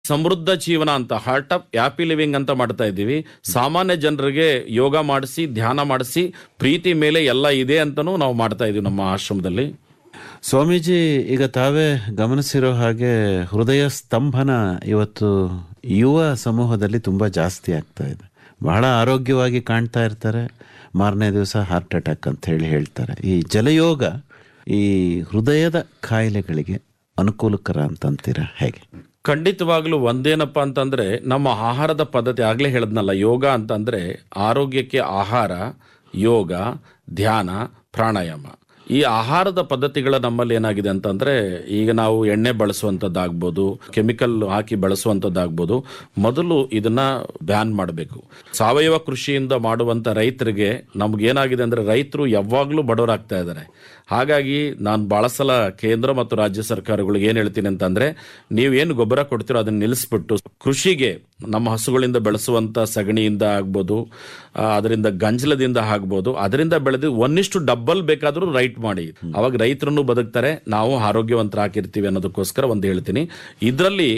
ಸಮೃದ್ಧ ಜೀವನ ಅಂತ ಹಾರ್ಟ್ ಆಫ್ ಹ್ಯಾಪಿ ಲಿವಿಂಗ್ ಅಂತ ಮಾಡ್ತಾ ಇದ್ದೀವಿ ಸಾಮಾನ್ಯ ಜನರಿಗೆ ಯೋಗ ಮಾಡಿಸಿ ಧ್ಯಾನ ಮಾಡಿಸಿ ಪ್ರೀತಿ ಮೇಲೆ ಎಲ್ಲ ಇದೆ ಅಂತನೂ ನಾವು ಮಾಡ್ತಾ ಇದೀವಿ ನಮ್ಮ ಆಶ್ರಮದಲ್ಲಿ ಸ್ವಾಮೀಜಿ ಈಗ ತಾವೇ ಗಮನಿಸಿರೋ ಹಾಗೆ ಹೃದಯ ಸ್ತಂಭನ ಇವತ್ತು ಯುವ ಸಮೂಹದಲ್ಲಿ ತುಂಬ ಜಾಸ್ತಿ ಆಗ್ತಾ ಇದೆ ಬಹಳ ಆರೋಗ್ಯವಾಗಿ ಕಾಣ್ತಾ ಇರ್ತಾರೆ ಮಾರನೇ ದಿವಸ ಹಾರ್ಟ್ ಅಟ್ಯಾಕ್ ಅಂತ ಹೇಳಿ ಹೇಳ್ತಾರೆ ಈ ಜಲಯೋಗ ಈ ಹೃದಯದ ಕಾಯಿಲೆಗಳಿಗೆ ಅನುಕೂಲಕರ ಅಂತಂತೀರಾ ಹೇಗೆ ಖಂಡಿತವಾಗ್ಲೂ ಒಂದೇನಪ್ಪ ಅಂತಂದ್ರೆ ನಮ್ಮ ಆಹಾರದ ಪದ್ಧತಿ ಆಗ್ಲೇ ಹೇಳದ್ನಲ್ಲ ಯೋಗ ಅಂತಂದ್ರೆ ಆರೋಗ್ಯಕ್ಕೆ ಆಹಾರ ಯೋಗ ಧ್ಯಾನ ಪ್ರಾಣಾಯಾಮ ಈ ಆಹಾರದ ಪದ್ಧತಿಗಳ ನಮ್ಮಲ್ಲಿ ಏನಾಗಿದೆ ಅಂತಂದ್ರೆ ಈಗ ನಾವು ಎಣ್ಣೆ ಬಳಸುವಂಥದ್ದಾಗ್ಬೋದು ಕೆಮಿಕಲ್ ಹಾಕಿ ಬಳಸುವಂಥದ್ದಾಗ್ಬೋದು ಮೊದಲು ಇದನ್ನ ಬ್ಯಾನ್ ಮಾಡಬೇಕು ಸಾವಯವ ಕೃಷಿಯಿಂದ ಮಾಡುವಂತ ರೈತರಿಗೆ ನಮ್ಗೇನಾಗಿದೆ ಅಂದ್ರೆ ರೈತರು ಯಾವಾಗಲೂ ಬಡವರಾಗ್ತಾ ಇದ್ದಾರೆ ಹಾಗಾಗಿ ನಾನು ಬಹಳ ಸಲ ಕೇಂದ್ರ ಮತ್ತು ರಾಜ್ಯ ಸರ್ಕಾರಗಳಿಗೆ ಏನ್ ಹೇಳ್ತೀನಿ ಅಂತಂದ್ರೆ ನೀವು ಏನು ಗೊಬ್ಬರ ಕೊಡ್ತೀರೋ ಅದನ್ನ ನಿಲ್ಲಿಸ್ಬಿಟ್ಟು ಕೃಷಿಗೆ ನಮ್ಮ ಹಸುಗಳಿಂದ ಬೆಳೆಸುವಂತ ಸಗಣಿಯಿಂದ ಆಗ್ಬೋದು ಆ, ಅದರಿಂದ ಗಂಜಲದಿಂದ ಆಗ್ಬೋದು ಅದರಿಂದ ಬೆಳೆದು ಒಂದಿಷ್ಟು ಡಬ್ಬಲ್ ಬೇಕಾದ್ರೂ ರೈಟ್ ಮಾಡಿ ಅವಾಗ ರೈತರನ್ನು ಬದುಕ್ತಾರೆ ನಾವು ಆರೋಗ್ಯವಂತರಾಗಿರ್ತೀವಿ ಅನ್ನೋದಕ್ಕೋಸ್ಕರ ಒಂದು ಹೇಳ್ತೀನಿ ಇದರಲ್ಲಿ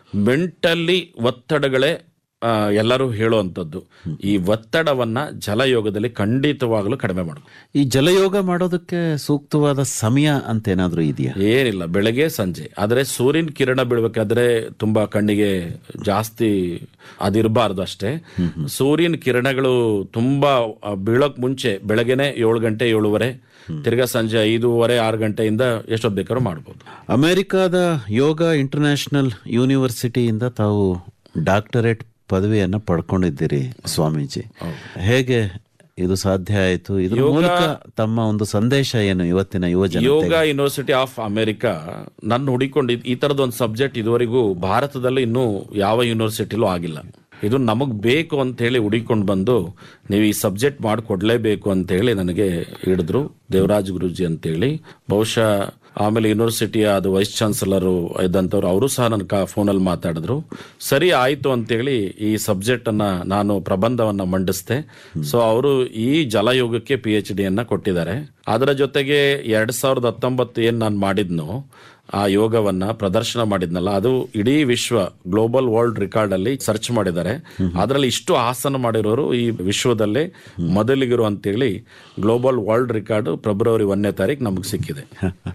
ಮೆಂಟಲಿ ಒತ್ತಡಗಳೇ ಆ, ಎಲ್ಲರೂ ಹೇಳುವಂಥದ್ದು ಈ ಒತ್ತಡವನ್ನ ಜಲಯೋಗದಲ್ಲಿ ಖಂಡಿತವಾಗಲೂ ಕಡಿಮೆ ಮಾಡಬೇಕು ಈ ಜಲಯೋಗ ಮಾಡೋದಕ್ಕೆ ಸೂಕ್ತವಾದ ಸಮಯ ಅಂತ ಏನಾದರೂ ಇದೆಯಾ ಏನಿಲ್ಲ ಬೆಳಗ್ಗೆ ಸಂಜೆ ಆದರೆ ಸೂರ್ಯನ ಕಿರಣ ಬೀಳ್ಬೇಕಾದ್ರೆ ತುಂಬಾ ಕಣ್ಣಿಗೆ ಜಾಸ್ತಿ ಅದಿರಬಾರ್ದು ಅಷ್ಟೇ ಸೂರ್ಯನ ಕಿರಣಗಳು ತುಂಬಾ ಆ, ಬೀಳೋಕ್ ಮುಂಚೆ ಬೆಳಗ್ಗೆನೆ ಏಳು ಗಂಟೆ ಏಳುವರೆ ತಿರ್ಗಾ ಸಂಜೆ ಐದೂವರೆ ಆರು ಗಂಟೆಯಿಂದ ಎಷ್ಟೊತ್ತು ಬೇಕಾದ್ರೂ ಮಾಡ್ಬೋದು ಅಮೆರಿಕಾದ ಯೋಗ ಇಂಟರ್ನ್ಯಾಷನಲ್ ಯೂನಿವರ್ಸಿಟಿಯಿಂದ ತಾವು ಡಾಕ್ಟರೇಟ್ ಪದವಿಯನ್ನ ಪಡ್ಕೊಂಡಿದ್ದೀರಿ ಸ್ವಾಮೀಜಿ ಹೇಗೆ ಇದು ಸಾಧ್ಯ ಆಯಿತು ಇದ್ರ ಮೂಲಕ ತಮ್ಮ ಒಂದು ಸಂದೇಶ ಏನು ಇವತ್ತಿನ ಯುವ ಜನ ಯೋಗ ಯೂನಿವರ್ಸಿಟಿ ಆಫ್ ಅಮೆರಿಕಾ ನನ್ನ ಹುಡಿಕೊಂಡು ಈ ತರದ ಒಂದು ಸಬ್ಜೆಕ್ಟ್ ಇದುವರೆಗೂ ಭಾರತದಲ್ಲಿ ಇನ್ನೂ ಯಾವ ಯೂನಿವರ್ಸಿಟಿಲೂ ಆಗಿಲ್ಲ ಇದು ನಮಗ್ ಬೇಕು ಅಂತ ಹೇಳಿ ಹುಡಿಕೊಂಡು ಬಂದು ನೀವು ಈ ಸಬ್ಜೆಕ್ಟ್ ಮಾಡಿಕೊಡ್ಲೇಬೇಕು ಅಂತ ಹೇಳಿ ನನಗೆ ಹಿಡಿದ್ರು ದೇವರಾಜ್ ಗುರೂಜಿ ಅಂತೇಳಿ ಬಹುಶಃ ಆಮೇಲೆ ಯೂನಿವರ್ಸಿಟಿಯ ಅದು ವೈಸ್ ಚಾನ್ಸಲರ್ ಇದ್ದಂಥವ್ರು ಅವರು ಸಹ ನನ್ನ ಫೋನಲ್ಲಿ ಮಾತಾಡಿದ್ರು ಸರಿ ಆಯ್ತು ಅಂತೇಳಿ ಈ ಸಬ್ಜೆಕ್ಟ್ ಅನ್ನ ನಾನು ಪ್ರಬಂಧವನ್ನ ಮಂಡಿಸ್ದೆ ಸೊ ಅವರು ಈ ಜಲಯೋಗಕ್ಕೆ ಪಿ ಎಚ್ ಡಿಯನ್ನ ಕೊಟ್ಟಿದ್ದಾರೆ ಅದರ ಜೊತೆಗೆ ಎರಡ್ ಸಾವಿರದ ಹತ್ತೊಂಬತ್ತು ಏನ್ ನಾನು ಮಾಡಿದ್ನೋ ಆ ಯೋಗವನ್ನ ಪ್ರದರ್ಶನ ಮಾಡಿದ್ನಲ್ಲ ಅದು ಇಡೀ ವಿಶ್ವ ಗ್ಲೋಬಲ್ ವರ್ಲ್ಡ್ ರೆಕಾರ್ಡ್ ಅಲ್ಲಿ ಸರ್ಚ್ ಮಾಡಿದ್ದಾರೆ ಅದರಲ್ಲಿ ಇಷ್ಟು ಆಸನ ಮಾಡಿರೋರು ಈ ವಿಶ್ವದಲ್ಲೇ ಮೊದಲಿಗರು ಅಂತೇಳಿ ಗ್ಲೋಬಲ್ ವರ್ಲ್ಡ್ ರೆಕಾರ್ಡ್ ಫೆಬ್ರವರಿ ಒಂದನೇ ತಾರೀಕು ನಮಗೆ ಸಿಕ್ಕಿದೆ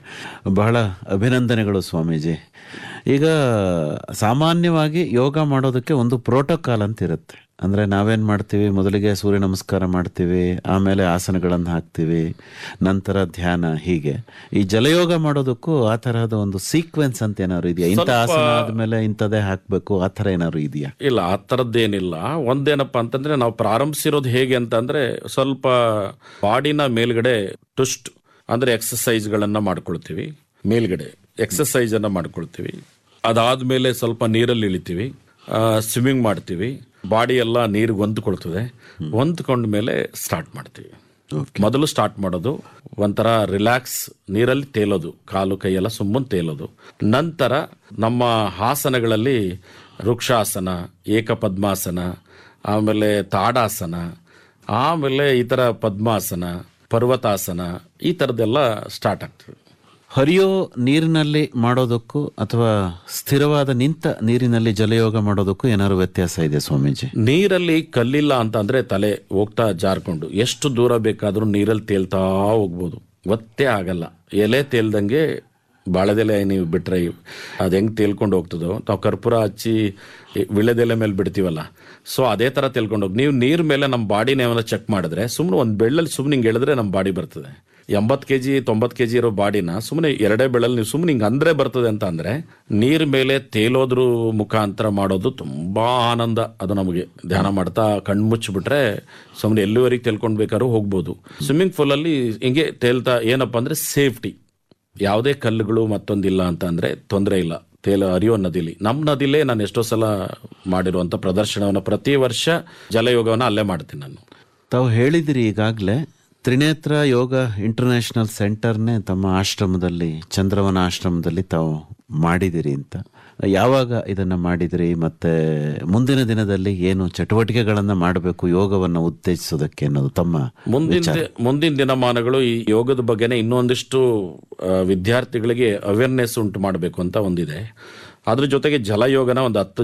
ಬಹಳ ಅಭಿನಂದನೆಗಳು ಸ್ವಾಮೀಜಿ ಈಗ ಸಾಮಾನ್ಯವಾಗಿ ಯೋಗ ಮಾಡೋದಕ್ಕೆ ಒಂದು ಪ್ರೋಟೋಕಾಲ್ ಅಂತ ಇರುತ್ತೆ ಅಂದರೆ ನಾವೇನು ಮಾಡ್ತೀವಿ ಮೊದಲಿಗೆ ಸೂರ್ಯ ನಮಸ್ಕಾರ ಮಾಡ್ತೀವಿ ಆಮೇಲೆ ಆಸನಗಳನ್ನು ಹಾಕ್ತೀವಿ ನಂತರ ಧ್ಯಾನ ಹೀಗೆ ಈ ಜಲಯೋಗ ಮಾಡೋದಕ್ಕೂ ಆ ತರಹದ ಒಂದು ಸೀಕ್ವೆನ್ಸ್ ಅಂತ ಏನಾದ್ರು ಇದೆಯಾ ಇಂಥ ಆಸನ ಆದ್ಮೇಲೆ ಇಂಥದ್ದೇ ಹಾಕಬೇಕು ಆ ಥರ ಏನಾದ್ರು ಇದೆಯಾ ಇಲ್ಲ ಆ ಥರದ್ದೇನಿಲ್ಲ ಒಂದೇನಪ್ಪ ಅಂತಂದ್ರೆ ನಾವು ಪ್ರಾರಂಭಿಸಿರೋದು ಹೇಗೆ ಅಂತಂದ್ರೆ ಸ್ವಲ್ಪ ಬಾಡಿನ ಮೇಲ್ಗಡೆ ಟುಸ್ಟ್ ಅಂದ್ರೆ ಎಕ್ಸಸೈಸ್ಗಳನ್ನ ಮಾಡ್ಕೊಳ್ತೀವಿ ಮೇಲ್ಗಡೆ ಎಕ್ಸಸೈಸ್ ಅನ್ನ ಮಾಡ್ಕೊಳ್ತೀವಿ ಅದಾದ್ಮೇಲೆ ಸ್ವಲ್ಪ ನೀರಲ್ಲಿ ಇಳಿತೀವಿ ಸ್ವಿಮ್ಮಿಂಗ್ ಮಾಡ್ತೀವಿ ಬಾಡಿ ಎಲ್ಲ ನೀರಿಗೆ ಹೊಂದ್ಕೊಳ್ತದೆ ಹೊಂದ್ಕೊಂಡ ಮೇಲೆ ಸ್ಟಾರ್ಟ್ ಮಾಡ್ತೀವಿ ಮೊದಲು ಸ್ಟಾರ್ಟ್ ಮಾಡೋದು ಒಂಥರ ರಿಲ್ಯಾಕ್ಸ್ ನೀರಲ್ಲಿ ತೇಲೋದು ಕಾಲು ಕೈಯೆಲ್ಲ ಸುಮ್ಮನೆ ತೇಲೋದು ನಂತರ ನಮ್ಮ ಆಸನಗಳಲ್ಲಿ ವೃಕ್ಷಾಸನ ಏಕಪದ್ಮಾಸನ ಆಮೇಲೆ ತಾಡಾಸನ ಆಮೇಲೆ ಈ ಥರ ಪದ್ಮಾಸನ ಪರ್ವತಾಸನ ಈ ಥರದ್ದೆಲ್ಲ ಸ್ಟಾರ್ಟ್ ಆಗ್ತದೆ ಹರಿಯೋ ನೀರಿನಲ್ಲಿ ಮಾಡೋದಕ್ಕೂ ಅಥವಾ ಸ್ಥಿರವಾದ ನಿಂತ ನೀರಿನಲ್ಲಿ ಜಲಯೋಗ ಮಾಡೋದಕ್ಕೂ ಏನಾದ್ರು ವ್ಯತ್ಯಾಸ ಇದೆ ಸ್ವಾಮೀಜಿ ನೀರಲ್ಲಿ ಕಲ್ಲಿಲ್ಲ ಅಂತ ಅಂದ್ರೆ ತಲೆ ಹೋಗ್ತಾ ಜಾರ್ಕೊಂಡು ಎಷ್ಟು ದೂರ ಬೇಕಾದ್ರೂ ನೀರಲ್ಲಿ ತೇಲ್ತಾ ಹೋಗ್ಬೋದು ಗೊತ್ತೇ ಆಗಲ್ಲ ಎಲೆ ತೇಲ್ದಂಗೆ ಬಾಳೆದೆಲೆ ನೀವು ಬಿಟ್ರೆ ಅದು ಹೆಂಗ್ ತೇಲ್ಕೊಂಡು ಹೋಗ್ತದೋ ನಾವು ಕರ್ಪೂರ ಹಚ್ಚಿ ಈ ವಿಳೆದೆಲೆ ಮೇಲೆ ಬಿಡ್ತೀವಲ್ಲ ಸೊ ಅದೇ ತರ ತೇಲ್ಕೊಂಡು ಹೋಗಿ ನೀವು ನೀರ್ ಮೇಲೆ ನಮ್ಮ ಬಾಡಿನ ಏನಾರ ಚೆಕ್ ಮಾಡಿದ್ರೆ ಸುಮ್ಮನೆ ಒಂದು ಬೆಳ್ಳಲ್ಲಿ ಸುಮ್ಮನೆ ಹಿಂಗೆ ಎಳೆದ್ರೆ ನಮ್ಮ ಬಾಡಿ ಬರ್ತದೆ ಎಂಬತ್ತು ಕೆ ಜಿ ತೊಂಬತ್ತು ಕೆ ಜಿ ಇರೋ ಬಾಡಿನ ಸುಮ್ಮನೆ ಎರಡೇ ಬೆಳಲ್ಲಿ ನೀವು ಸುಮ್ಮನೆ ಹಿಂಗೆ ಅಂದ್ರೆ ಬರ್ತದೆ ಅಂತ ಅಂದ್ರೆ ನೀರ್ ಮೇಲೆ ತೇಲೋದ್ರ ಮುಖಾಂತರ ಮಾಡೋದು ತುಂಬಾ ಆನಂದ ಅದು ನಮಗೆ ಧ್ಯಾನ ಮಾಡ್ತಾ ಕಣ್ಮುಚ್ಚಿಬಿಟ್ರೆ ಸುಮ್ಮನೆ ಎಲ್ಲಿವರೆಗೆ ತೇಲ್ಕೊಂಡು ಬೇಕಾದ್ರೂ ಹೋಗ್ಬೋದು ಸ್ವಿಮ್ಮಿಂಗ್ ಪೂಲಲ್ಲಿ ಹಿಂಗೆ ತೇಲ್ತಾ ಏನಪ್ಪ ಅಂದ್ರೆ ಸೇಫ್ಟಿ ಯಾವುದೇ ಕಲ್ಲುಗಳು ಮತ್ತೊಂದಿಲ್ಲ ಅಂತ ಅಂದ್ರೆ ತೊಂದರೆ ಇಲ್ಲ ತೇಲ ಹರಿಯೋ ನದಿಲಿ ನಮ್ಮ ನದಿಲೇ ನಾನು ಎಷ್ಟೋ ಸಲ ಮಾಡಿರುವಂತ ಪ್ರದರ್ಶನವನ್ನ ಪ್ರತಿ ವರ್ಷ ಜಲಯೋಗವನ್ನ ಅಲ್ಲೇ ಮಾಡ್ತೀನಿ ನಾನು ತಾವು ಹೇಳಿದಿರಿ ಈಗಾಗಲೇ ತ್ರಿನೇತ್ರ ಯೋಗ ಇಂಟರ್ನ್ಯಾಷನಲ್ ಸೆಂಟರ್ನೇ ತಮ್ಮ ಆಶ್ರಮದಲ್ಲಿ ಚಂದ್ರವನ ಆಶ್ರಮದಲ್ಲಿ ತಾವು ಮಾಡಿದಿರಿ ಅಂತ ಯಾವಾಗ ಇದನ್ನ ಮಾಡಿದಿರಿ ಮತ್ತೆ ಮುಂದಿನ ದಿನದಲ್ಲಿ ಏನು ಚಟುವಟಿಕೆಗಳನ್ನ ಮಾಡಬೇಕು ಯೋಗವನ್ನ ಉತ್ತೇಜಿಸೋದಕ್ಕೆ ಅನ್ನೋದು ತಮ್ಮ ಮುಂದಿನ ದಿ- ಮುಂದಿನ ದಿನಮಾನಗಳು ಈ ಯೋಗದ ಬಗ್ಗೆನೇ ಇನ್ನೊಂದಿಷ್ಟು ಆ, ವಿದ್ಯಾರ್ಥಿಗಳಿಗೆ ಅವೇರ್ನೆಸ್ ಉಂಟು ಮಾಡಬೇಕು ಅಂತ ಒಂದಿದೆ ಅದ್ರ ಜೊತೆಗೆ ಜಲಯೋಗನ ಒಂದು ಹತ್ತು